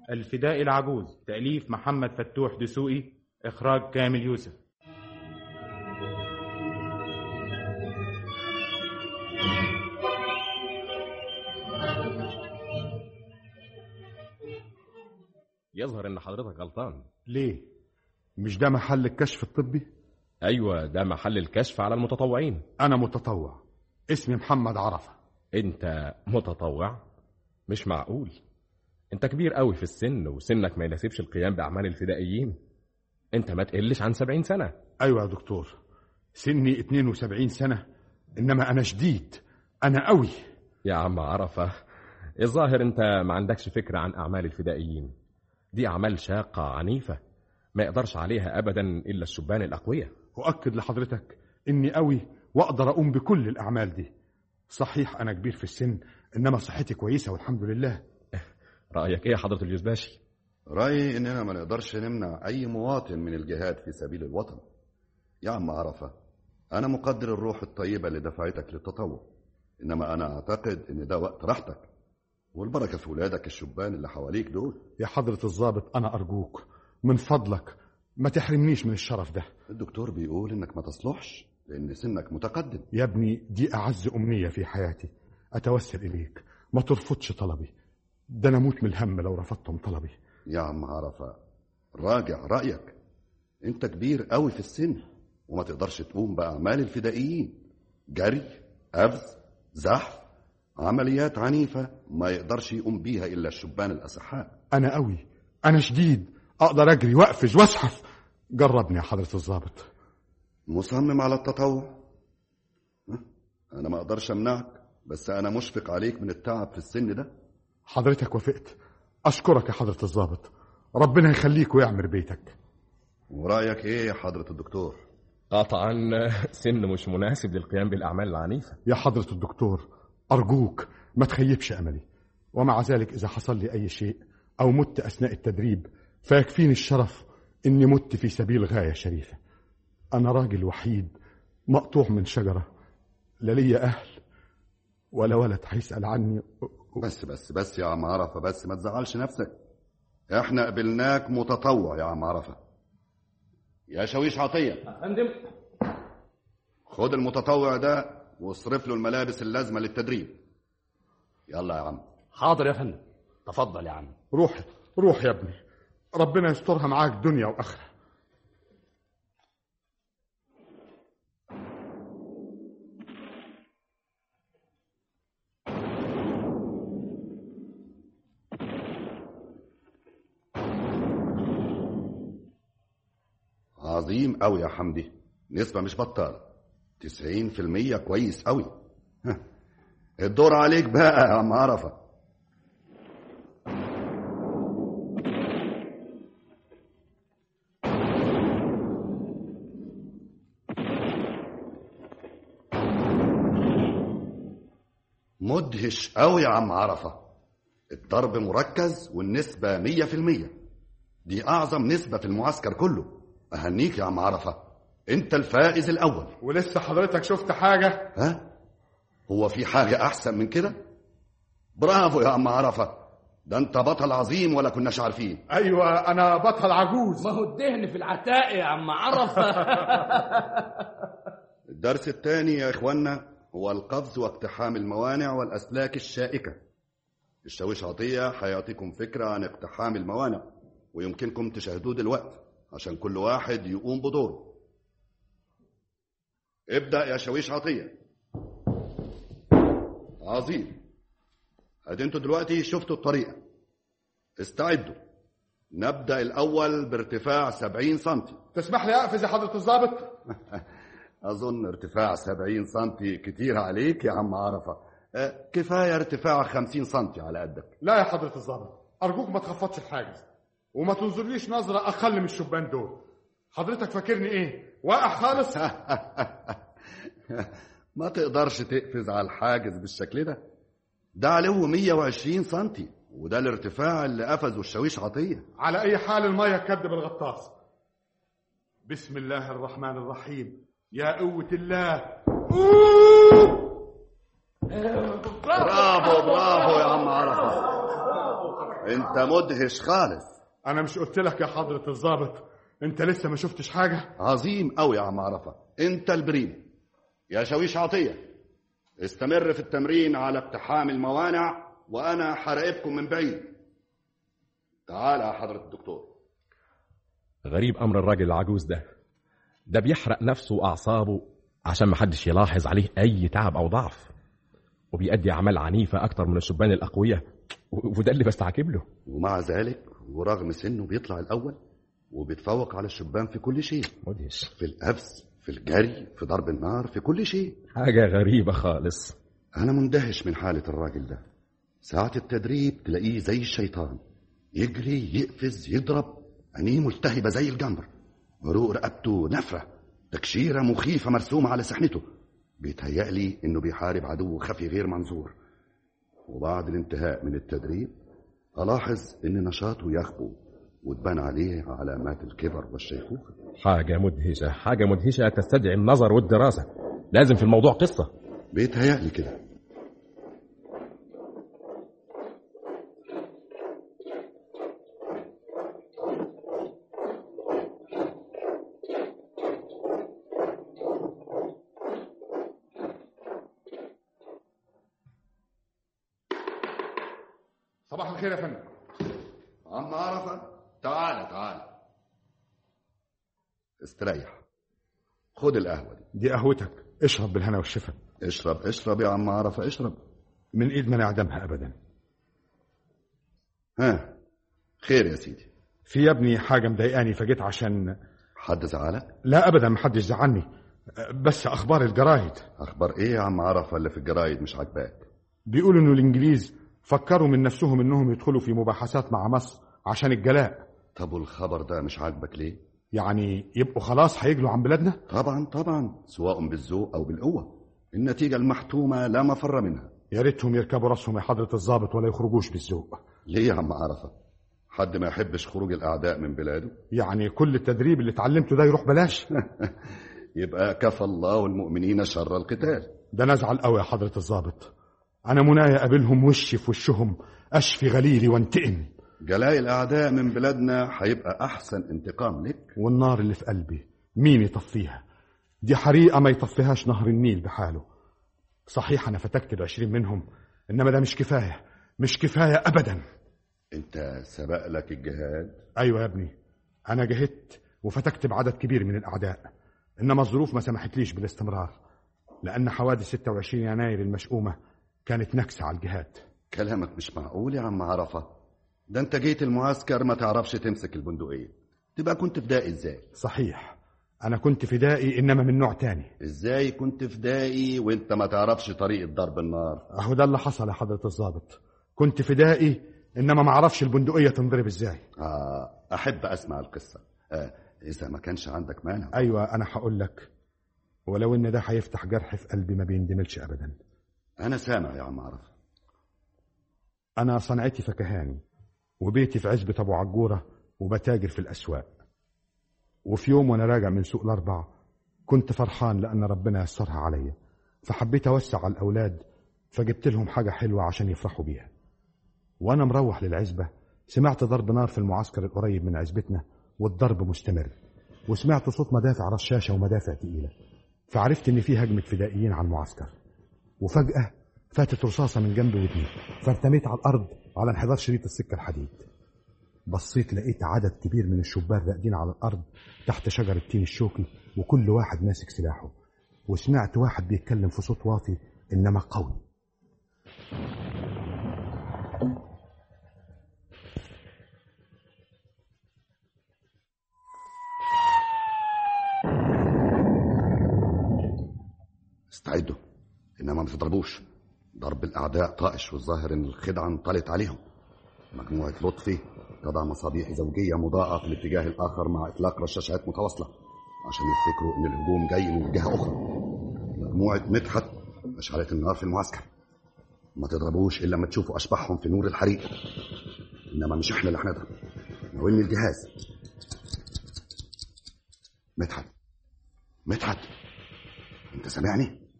الفداء العجوز تأليف محمد فتوح دسوقي إخراج كامل يوسف يظهر ان حضرتك غلطان ليه مش ده محل الكشف الطبي ايوه ده محل الكشف على المتطوعين انا متطوع اسمي محمد عرفه انت متطوع مش معقول انت كبير قوي في السن وسنك ما يناسبش القيام باعمال الفدائيين انت ما تقلش عن سبعين سنه ايوه يا دكتور سني 72 سنه انما انا شديد انا قوي يا عم عرفه الظاهر انت ما عندكش فكره عن اعمال الفدائيين دي اعمال شاقه عنيفه ما يقدرش عليها ابدا الا الشبان الاقوياء واكد لحضرتك اني قوي واقدر اقوم بكل الاعمال دي صحيح انا كبير في السن انما صحتي كويسه والحمد لله رايك ايه يا حضره الجزباشي رأيي إننا ما نقدرش نمنع أي مواطن من الجهاد في سبيل الوطن يا عم عرفة أنا مقدر الروح الطيبة اللي دفعتك للتطوع إنما أنا أعتقد إن ده وقت راحتك والبركة في ولادك الشبان اللي حواليك دول يا حضره الضابط انا ارجوك من فضلك ما تحرمنيش من الشرف ده الدكتور بيقول إنك ما تصلحش لأن سنك متقدم يا ابني دي اعز امنيه في حياتي اتوسل اليك ما ترفضش طلبي ده انا اموت من الهم لو رفضتم طلبي يا عم عرفة راجع رأيك أنت كبير قوي في السن وما تقدرش تقوم بأعمال الفدائيين جري قفز زحف عمليات عنيفة ما يقدرش يقوم بيها إلا الشبان الأصحاء انا قوي انا شديد اقدر اجري واقفز وازحف جربني يا حضره الضابط مصمم على التطوع ها؟ أنا ما أقدرش أمنعك بس أنا مشفق عليك من التعب في السن ده حضرتك وافقت اشكرك يا حضره الضابط ربنا يخليك ويعمر بيتك ورأيك إيه يا حضرة الدكتور قطعا سن مش مناسب للقيام بالاعمال العنيفه يا حضره الدكتور ارجوك ما تخيبش املي ومع ذلك اذا حصل لي اي شيء او مت اثناء التدريب فيكفيني الشرف اني مت في سبيل غايه شريفه انا راجل وحيد مقطوع من شجره لا ليا اهل ولا ولد هيسال عني بس بس بس يا عم عرفة بس ما تزعلش نفسك احنا قبلناك متطوع يا عم عرفة يا شويش عطية فندم خد المتطوع ده واصرف له الملابس اللازمة للتدريب يلا يا عم حاضر يا فندم تفضل يا عم روح روح يا ابني ربنا يسترها معاك دنيا واخره عظيم قوي يا حمدي نسبة مش بطالة تسعين في المية كويس قوي ها. الدور عليك بقى يا عم عرفة مدهش قوي يا عم عرفة الضرب مركز والنسبة مية في المية دي أعظم نسبة في المعسكر كله أهنيك يا عم عرفة أنت الفائز الأول ولسه حضرتك شفت حاجه ها هو في حاجة أحسن من كده برافو يا عم عرفة ده أنت بطل عظيم ولا كناش عارفين ايوه انا بطل عجوز ما هو الدهن في العتاق يا عم عرفة الدرس الثاني يا إخوانا هو القفز واقتحام الموانع والأسلاك الشائكة الشاويش عطية هيعطيكم فكرة عن اقتحام الموانع ويمكنكم تشاهدوه دلوقتي عشان كل واحد يقوم بدوره ابدأ يا شاويش عطية عظيم ادي انتوا دلوقتي شفتوا الطريقة استعدوا نبدأ الأول بارتفاع 70 سنتي تسمح لي اقفز يا حضره الضابط أظن ارتفاع 70 سنتي كتير عليك يا عم عرفة آه، كفاية ارتفاع 50 سنتي على قدك لا يا حضره الضابط ارجوك ما تخفضش الحاجز وما تنظرليش نظره اقل من الشبان دول حضرتك فاكرني ايه واقع خالص ما تقدرش تقفز على الحاجز بالشكل ده ده علو 120 سنتي وده الارتفاع اللي قفزه الشاويش عطية على اي حال الميه كدب الغطاس بسم الله الرحمن الرحيم يا قوة الله برافو برافو يا عم عرفة انت مدهش خالص انا مش قلت لك يا حضرة الضابط انت لسه ما شفتش حاجة عظيم قوي يا عم عرفة انت البريم يا شويش عطية استمر في التمرين على اقتحام الموانع وانا حراقبكم من بعيد تعال يا حضرة الدكتور غريب امر الراجل العجوز ده ده بيحرق نفسه واعصابه عشان محدش يلاحظ عليه اي تعب او ضعف وبيأدي اعمال عنيفه اكتر من الشبان الاقوياء و- وده اللي بستعجب له ومع ذلك ورغم سنه بيطلع الاول وبيتفوق على الشبان في كل شيء مدهش في القفز في الجري في ضرب النار في كل شيء حاجه غريبه خالص أنا مندهش من حالة الراجل ده ساعة التدريب تلاقيه زي الشيطان يجري يقفز يضرب عينيه ملتهبة زي الجمر عروق رقبته نفرة تكشيرة مخيفة مرسومة على سحنته بيتهيألي إنه بيحارب عدو خفي غير منظور وبعد الانتهاء من التدريب ألاحظ إن نشاطه يخبو وتبان عليه علامات الكبر والشيخوخة حاجه مدهشه حاجه مدهشه تستدعي النظر والدراسه لازم في الموضوع قصه بيتهيألي كده صباح الخير يا فندم عم عرفة تعال تعال استريح خد القهوة دي دي قهوتك اشرب بالهنا والشفا اشرب اشرب يا عم عرفة اشرب من ايد ما نعدمها ابدا ها خير يا سيدي في يا ابني حاجة مضايقاني فجيت عشان حد زعلك لا ابدا محدش زعلني بس اخبار الجرايد اخبار ايه يا عم عرفة اللي في الجرايد مش عاجباك بيقولوا انه الانجليز فكروا من نفسهم انهم يدخلوا في مباحثات مع مصر عشان الجلاء طب والخبر ده مش عاجبك ليه يعني يبقوا خلاص هيجلوا عن بلادنا طبعا طبعا سواء بالذوق او بالقوة النتيجة المحتومة لا مفر منها يا ريتهم يركبوا راسهم يا حضرة الضابط ولا يخرجوش بالذوق ليه يا عم عرفة حد ما يحبش خروج الاعداء من بلاده يعني كل التدريب اللي اتعلمته ده يروح بلاش يبقى كفى الله المؤمنين شر القتال ده نزعل قوي يا حضرة الضابط انا منايا اقابلهم وش في وشهم اشفي غليلي وانتقم جلاء الاعداء من بلادنا هيبقى احسن انتقام لك والنار اللي في قلبي مين يطفيها دي حريقة ما يطفيهاش نهر النيل بحاله صحيح أنا فتكت بعشرين منهم إنما ده مش كفاية مش كفاية أبدا انت سبق لك الجهاد أيوة يا ابني أنا جهدت وفتكت بعدد كبير من الأعداء إنما الظروف ما سمحتليش بالاستمرار لأن حوادث 26 يناير المشؤومة كانت نكسة على الجهاد كلامك مش معقول يا عم عرفة ده انت جيت المعسكر ما تعرفش تمسك البندقية تبقى كنت فدائي ازاي صحيح أنا كنت فدائي إنما من نوع تاني ازاي كنت فدائي وانت ما تعرفش طريقة ضرب النار أهو ده اللي حصل يا حضرة الضابط كنت فدائي إنما ما أعرفش البندقية تنضرب إزاي آه احب اسمع القصة آه اذا ما كانش عندك مانع ايوه انا هقول لك ولو ان ده هيفتح جرح في قلبي ما بيندملش ابدا انا سامع يا عم عرفة انا صنعتي فكهاني وبيتي في عزبة ابو عجورة وبتاجر في الاسواق وفي يوم وانا راجع من سوق الاربع كنت فرحان لان ربنا يسرها عليا فحبيت اوسع على الاولاد فجبت لهم حاجة حلوة عشان يفرحوا بيها وانا مروح للعزبة سمعت ضرب نار في المعسكر القريب من عزبتنا والضرب مستمر وسمعت صوت مدافع رشاشة ومدافع تقيلة فعرفت ان في هجمة فدائيين على المعسكر وفجأة فاتت رصاصة من جنب ودني فارتميت على الأرض على انحدار شريط السكة الحديد بصيت لقيت عدد كبير من الشبان راقدين على الأرض تحت شجر التين الشوكي وكل واحد ماسك سلاحه وسمعت واحد بيتكلم في صوت واطي إنما قوي استعدوا انما ما تضربوش ضرب الاعداء طائش والظاهر ان الخدعه انطلت عليهم مجموعه لطفي تضع مصابيح زوجيه مضاءه في الاتجاه الاخر مع اطلاق رشاشات متواصله عشان يفتكروا ان الهجوم جاي من جهه اخرى مجموعه مدحت اشعلت النار في المعسكر ما تضربوش الا لما تشوفوا اشباحهم في نور الحريق انما مش احنا اللي هنضرب ناولني الجهاز مدحت مدحت انت سامعني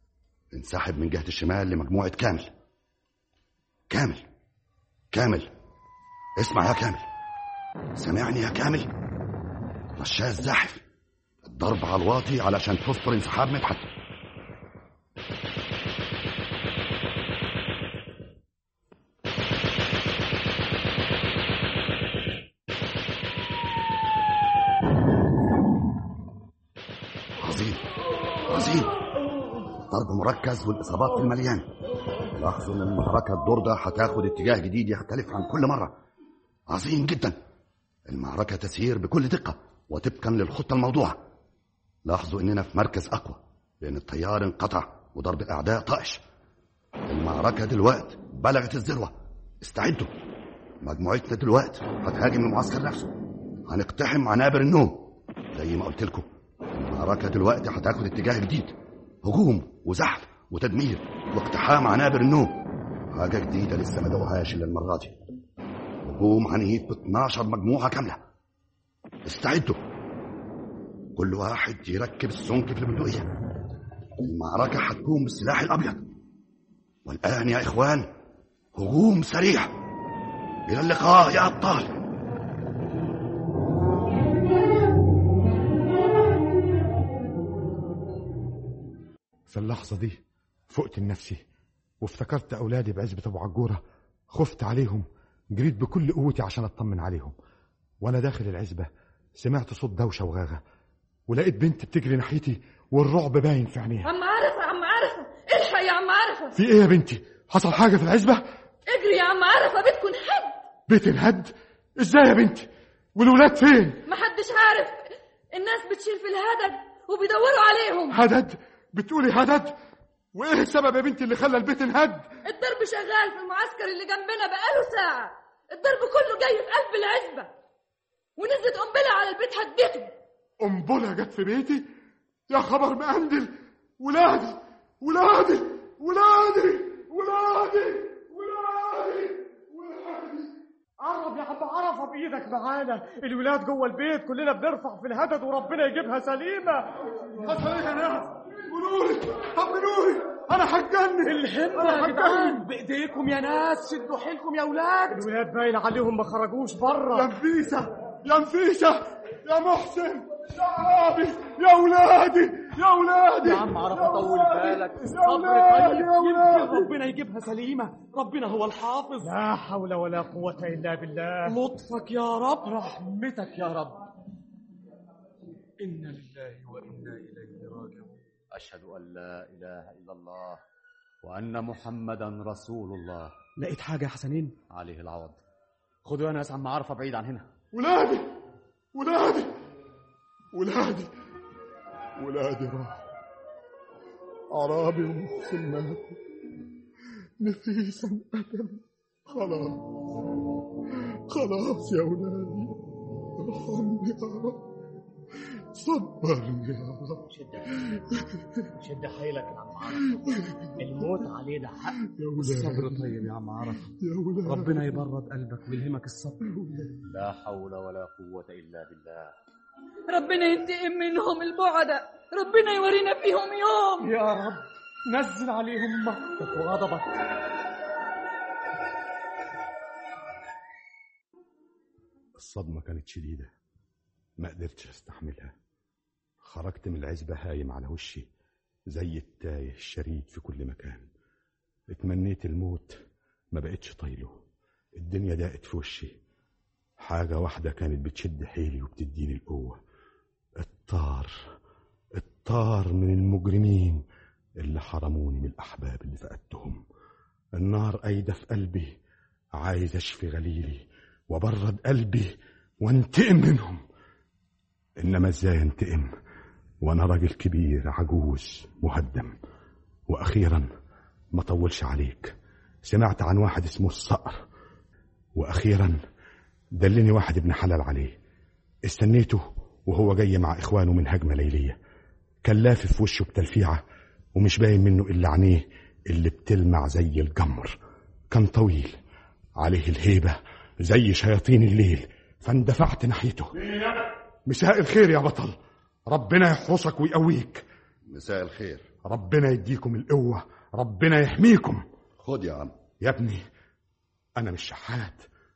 انسحب من جهة الشمال لمجموعة كامل كامل كامل اسمع يا كامل سمعني يا كامل رشاش زاحف الضرب على الواطي علشان تستر انسحاب مدحت عظيم عظيم ضرب مركز والاصابات في المليان لاحظوا ان المعركه الدور ده هتاخد اتجاه جديد يختلف عن كل مره عظيم جدا المعركه تسير بكل دقه وطبقا للخطه الموضوعه لاحظوا اننا في مركز اقوى لان التيار انقطع وضرب الاعداء طائش المعركه دلوقت بلغت الذروه استعدوا مجموعتنا دلوقت هتهاجم المعسكر نفسه هنقتحم عنابر النوم زي ما قلت لكم المعركه دلوقتي هتاخد اتجاه جديد هجوم وزحف وتدمير واقتحام عنابر النوم حاجه جديده لسه ما دوقهاش الا المره دي هجوم عنيف ب 12 مجموعه كامله استعدوا كل واحد يركب السنك في البندقيه المعركه هتكون بالسلاح الابيض والان يا اخوان هجوم سريع الى اللقاء يا ابطال في اللحظة دي فقت لنفسي وافتكرت أولادي بعزبة أبو عجورة خفت عليهم جريت بكل قوتي عشان أطمن عليهم وأنا داخل العزبة سمعت صوت دوشة وغاغة ولقيت بنت بتجري ناحيتي والرعب باين في عينيها عم عرفة عم عرفة الحق يا عم عرفة في إيه يا بنتي حصل حاجة في العزبة اجري يا عم عرفة بتكون حد بيت الهد إزاي يا بنتي والولاد فين محدش عارف الناس بتشيل في الهدد وبيدوروا عليهم هدد بتقولي هدد وإيه السبب يا بنتي اللي خلى البيت انهد الضرب شغال في المعسكر اللي جنبنا بقاله ساعة الضرب كله جاي في قلب العزبة ونزلت قنبلة على البيت هدته قنبلة جت في بيتي يا خبر مقندل ولادي ولادي ولادي ولادي ولادي ولادي قرب يا عم عرفه بايدك معانا الولاد جوه البيت كلنا بنرفع في الهدد وربنا يجيبها سليمه حصل ايه يا ناس قولوا لي طمنوني انا هتجنن الهمه يا جدعان بايديكم يا ناس شدوا حيلكم يا اولاد الولاد باين عليهم ما خرجوش يا بره نفيسة يا نفيسة يا محسن يا عرابي يا ولادي يا ولادي يا عم عرفه طول بالك يا الصبر ولادي طيب يا يمكن ولادي ربنا يجيبها سليمه ربنا هو الحافظ لا حول ولا قوه الا بالله لطفك يا رب رحمتك يا رب انا لله وانا اليه راجعون أشهد أن لا إله إلا الله وأن محمدا رسول الله لقيت حاجه يا حسنين عليه العوض خدوا يا ناس عم عرفة بعيد عن هنا ولادي ولادي ولادي ولادي راحوا عرابي ومحسن ماتوا نفيسا انقتل خلاص خلاص يا ولادي ارحمني يا رب صبرني يا رب شد حيلك يا عم عرفه الموت علينا حق يا ولادي الصبر طيب يا عم عرفه يا ولادي ربنا يبرد قلبك ويلهمك الصبر لا حول ولا قوة إلا بالله ربنا ينتقم منهم البعدة ربنا يورينا فيهم يوم يا رب نزل عليهم مغفرتك وغضبك الصدمة كانت شديدة ما قدرتش استحملها خرجت من العزبة هايم على وشي زي التايه الشريد في كل مكان اتمنيت الموت ما بقتش طايله الدنيا ضاقت في وشي حاجة واحدة كانت بتشد حيلي وبتديني القوة الطار الطار من المجرمين اللي حرموني من الأحباب اللي فقدتهم النار قايدة في قلبي عايز أشفي غليلي وبرد قلبي وانتقم منهم إنما إزاي انتقم وأنا راجل كبير عجوز مهدم وأخيرا ما طولش عليك سمعت عن واحد اسمه الصقر وأخيرا دلني واحد ابن حلال عليه استنيته وهو جاي مع إخوانه من هجمة ليلية كان لافف في وشه بتلفيعة ومش باين منه إلا عينيه اللي بتلمع زي الجمر كان طويل عليه الهيبة زي شياطين الليل فاندفعت ناحيته مساء الخير يا بطل ربنا يحرسك ويقويك مساء الخير ربنا يديكم القوة ربنا يحميكم خد يا عم يا ابني أنا مش شحات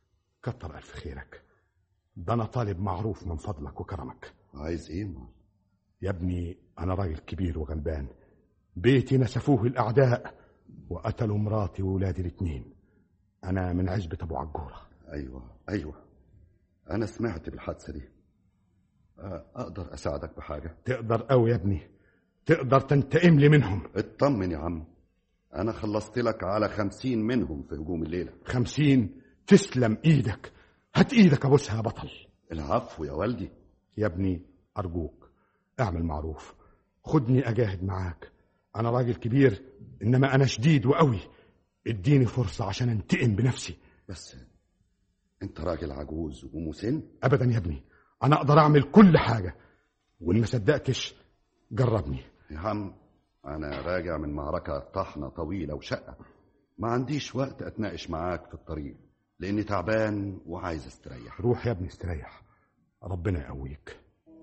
كتر ألف خيرك ده أنا طالب معروف من فضلك وكرمك عايز ايه مال يا ابني أنا راجل كبير وغلبان بيتي نسفوه الأعداء وقتلوا مراتي وولادي الاتنين أنا من عزبة أبو عجورة ايوه ايوه انا سمعت بالحادثه دي آه، اقدر اساعدك بحاجه تقدر أوي يا ابني تقدر تنتقم لي منهم اطمن يا عم انا خلصت لك على خمسين منهم في هجوم الليله خمسين تسلم إيدك هات إيدك أبوسها يا بطل العفو يا والدي يا ابني أرجوك اعمل معروف خدني أجاهد معاك أنا راجل كبير إنما أنا شديد وقوي اديني فرصة عشان انتقم بنفسي بس انت راجل عجوز ومسن أبدا يا ابني أنا أقدر أعمل كل حاجة وإن ما صدقتش جربني يا عم انا راجع من معركه طحنه طويله وشقه ما عنديش وقت اتناقش معاك في الطريق لاني تعبان وعايز استريح روح يا ابني استريح ربنا يقويك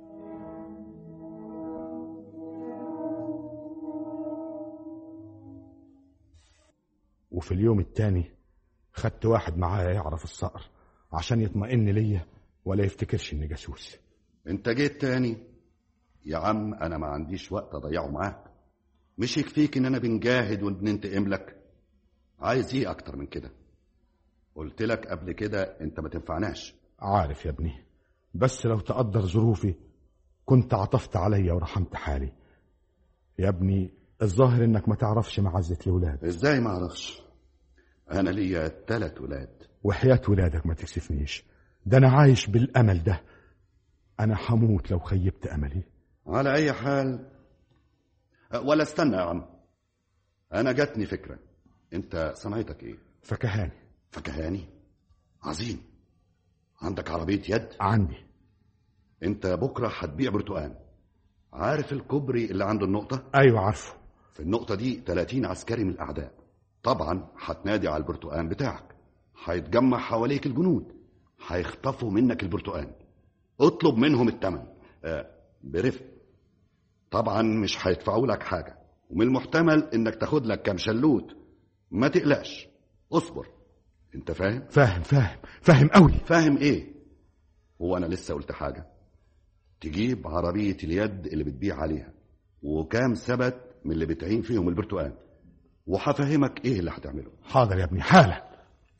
وفي اليوم التاني خدت واحد معايا يعرف الصقر عشان يطمئن ليا ولا يفتكرش اني جاسوس انت جيت تاني يا عم انا ما عنديش وقت اضيعه معاك مش يكفيك ان انا بنجاهد وبننتقم لك عايز ايه اكتر من كده قلت لك قبل كده انت ما تنفعناش عارف يا ابني بس لو تقدر ظروفي كنت عطفت عليا ورحمت حالي يا ابني الظاهر انك ما تعرفش معزة الولاد ازاي ما اعرفش انا ليا تلات ولاد وحياة ولادك ما تكسفنيش ده انا عايش بالامل ده انا حموت لو خيبت املي على اي حال أه، ولا استنى يا عم انا جاتني فكره انت صنعتك ايه فكهاني فكهاني عظيم عندك عربيه يد عندي انت بكره هتبيع برتقان عارف الكوبري اللي عنده النقطه ايوه عارفه في النقطه دي 30 عسكري من الاعداء طبعا هتنادي على البرتقان بتاعك هيتجمع حواليك الجنود هيخطفوا منك البرتقان اطلب منهم الثمن آه برفق طبعا مش هيدفعوا لك حاجه ومن المحتمل انك تاخد لك كام شلوت ما تقلقش اصبر انت فاهم فاهم فاهم فاهم قوي فاهم ايه هو انا لسه قلت حاجه تجيب عربيه اليد اللي بتبيع عليها وكام سبت من اللي بتعين فيهم البرتقال وهفهمك ايه اللي هتعمله حاضر يا ابني حالا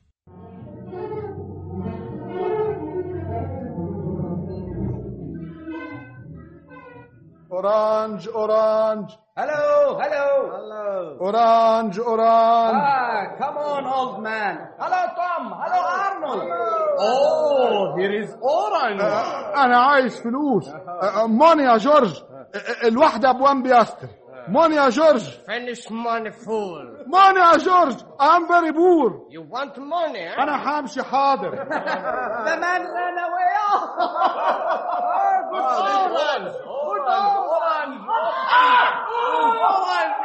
اورانج اورانج Hello, hello. Hello. اورانج اورانج Ah, come on, old man. Hello, Tom. Hello, Arnold. Oh, here is orange. انا عايز فلوس موني يا جورج الواحدة بوان بياستر موني يا جورج Finish money, fool. موني يا جورج ام فيري بور You want money, eh? انا همشي حاضر The man ran away. Good orange. Good orange. Orange.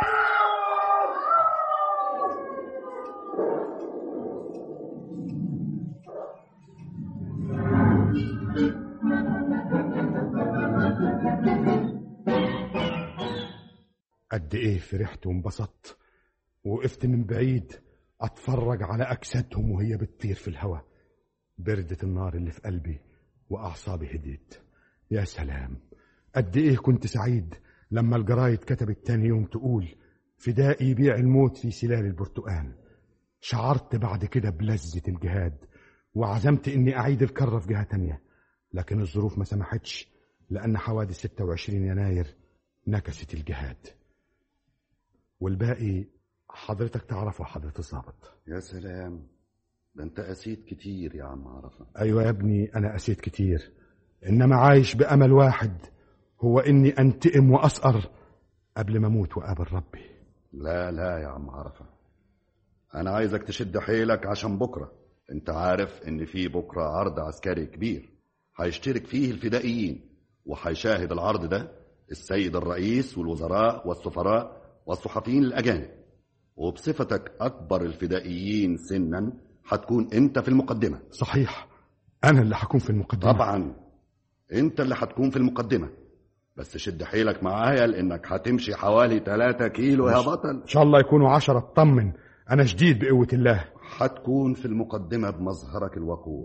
قد ايه فرحت وانبسطت وقفت من بعيد اتفرج على اجسادهم وهي بتطير في الهواء بردة النار اللي في قلبي واعصابي هديت يا سلام قد ايه كنت سعيد لما الجرايد كتبت تاني يوم تقول فدائي يبيع الموت في سلال البرتقال شعرت بعد كده بلذة الجهاد وعزمت اني اعيد الكرة في جهة تانية لكن الظروف ما سمحتش لان حوادث 26 يناير نكست الجهاد والباقي حضرتك تعرفه حضرة الضابط يا سلام ده انت قسيت كتير يا عم عرفه ايوه يا ابني انا قسيت كتير انما عايش بامل واحد هو اني انتقم واسقر قبل ما اموت واقابل ربي لا لا يا عم عرفه انا عايزك تشد حيلك عشان بكره انت عارف ان في بكره عرض عسكري كبير هيشترك فيه الفدائيين وهيشاهد العرض ده السيد الرئيس والوزراء والسفراء والصحفيين الاجانب وبصفتك اكبر الفدائيين سنا هتكون انت في المقدمه صحيح انا اللي هكون في المقدمه طبعا انت اللي هتكون في المقدمه بس شد حيلك معايا لانك هتمشي حوالي 3 كيلو يا بطل ان شاء الله يكونوا عشرة اطمن انا شديد بقوة الله هتكون في المقدمة بمظهرك الوقور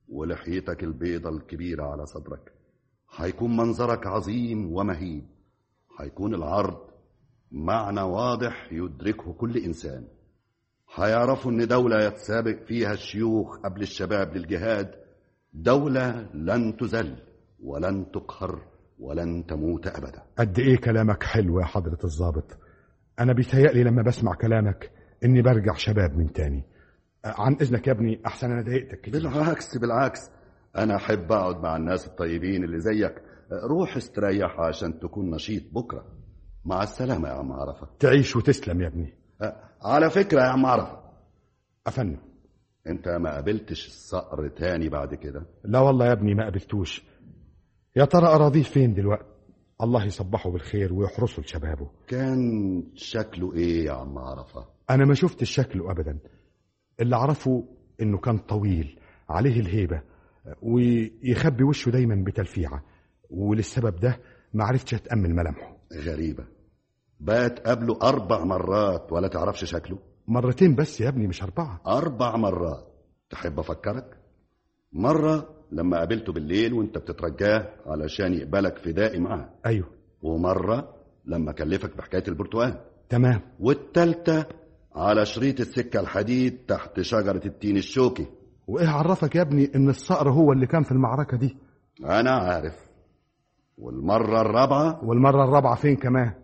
ولحيتك البيضة الكبيرة على صدرك هيكون منظرك عظيم ومهيب هيكون العرض معنى واضح يدركه كل إنسان هيعرفوا إن دولة يتسابق فيها الشيوخ قبل الشباب للجهاد دولة لن تذل ولن تقهر ولن تموت أبدا قد ايه كلامك حلو يا حضرة الضابط انا بيتهيألي لما بسمع كلامك اني برجع شباب من تاني عن اذنك يا ابني احسن انا ضايقتك كتير. بالعكس بالعكس أنا أحب أقعد مع الناس الطيبين اللي زيك روح استريح عشان تكون نشيط بكرة مع السلامة يا عم عرفة تعيش وتسلم يا ابني على فكرة يا عم عرفة افندم انت ما قابلتش الصقر تاني بعد كده لا والله يا ابني ما قابلتوش يا ترى اراضيه فين دلوقتي الله يصبحه بالخير ويحرسه لشبابه كان شكله ايه يا عم عرفة انا ما شفتش شكله ابدا اللي اعرفه انه كان طويل عليه الهيبه ويخبي وشه دايما بتلفيعه وللسبب ده ما عرفتش اتامل ملامحه غريبة بات قبله أربع مرات ولا تعرفش شكله مرتين بس يا ابني مش اربعه أربع مرات تحب أفكرك مرة لما قابلته بالليل وانت بتترجاه علشان يقبلك فدائي معاه ايوه ومرة لما كلفك بحكاية البرتقال تمام والتالتة على شريط السكة الحديد تحت شجرة التين الشوكي وايه عرفك يا ابني ان الصقر هو اللي كان في المعركه دي أنا عارف والمرة الرابعة والمره الرابعه فين كمان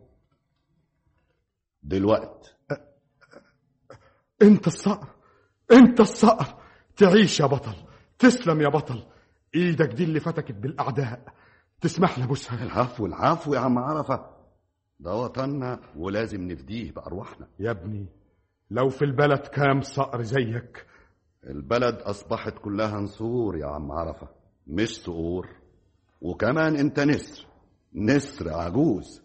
دلوقت انت الصقر انت الصقر تعيش يا بطل تسلم يا بطل ايدك دي اللي فتكت بالاعداء تسمح لي ابوسها العفو العفو يا عم عرفة ده وطننا ولازم نفديه بأرواحنا يا ابني لو في البلد كام صقر زيك البلد أصبحت كلها نسور يا عم عرفة مش صقور وكمان انت نسر نسر عجوز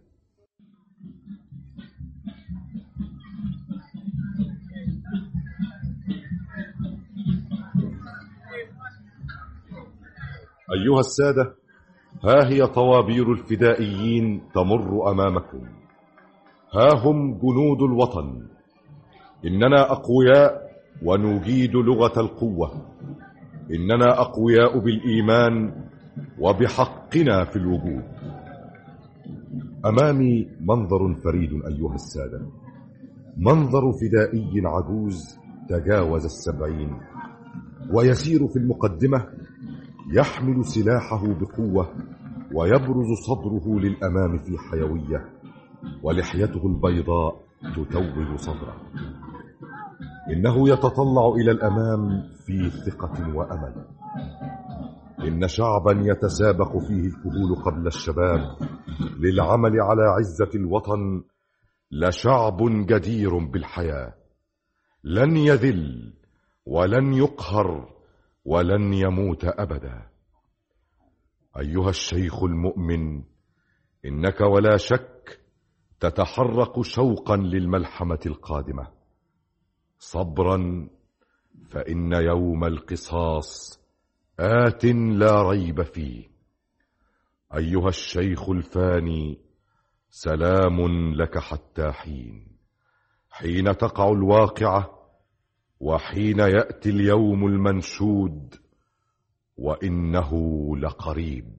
أيها السادة ها هي طوابير الفدائيين تمر أمامكم ها هم جنود الوطن إننا أقوياء ونجيد لغة القوة إننا أقوياء بالإيمان وبحقنا في الوجود أمامي منظر فريد أيها السادة منظر فدائي عجوز تجاوز السبعين ويسير في المقدمة يحمل سلاحه بقوة ويبرز صدره للأمام في حيوية ولحيته البيضاء تتوج صدره إنه يتطلع إلى الأمام في ثقة وأمل إن شعبا يتسابق فيه الكهول قبل الشباب للعمل على عزة الوطن لشعب جدير بالحياة لن يذل ولن يقهر ولن يموت أبدا أيها الشيخ المؤمن إنك ولا شك تتحرك شوقا للملحمة القادمة صبرا فإن يوم القصاص آت لا ريب فيه أيها الشيخ الفاني سلام لك حتى حين حين تقع الواقعة وحين يأتي اليوم المنشود وإنه لقريب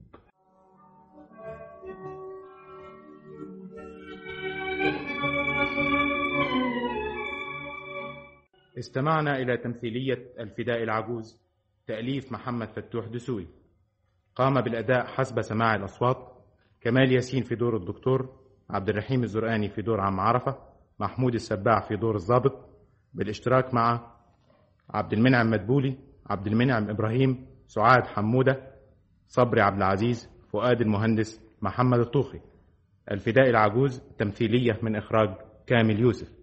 استمعنا إلى تمثيلية الفداء العجوز تأليف محمد فتوح دسوقي قام بالأداء حسب سماع الأصوات كمال ياسين في دور الدكتور عبد الرحيم الزرقاني في دور عم عرفة محمود السباع في دور الضابط بالاشتراك مع عبد المنعم مدبولي عبد المنعم إبراهيم سعاد حمودة صبري عبد العزيز فؤاد المهندس محمد الطوخي الفداء العجوز تمثيلية من إخراج كامل يوسف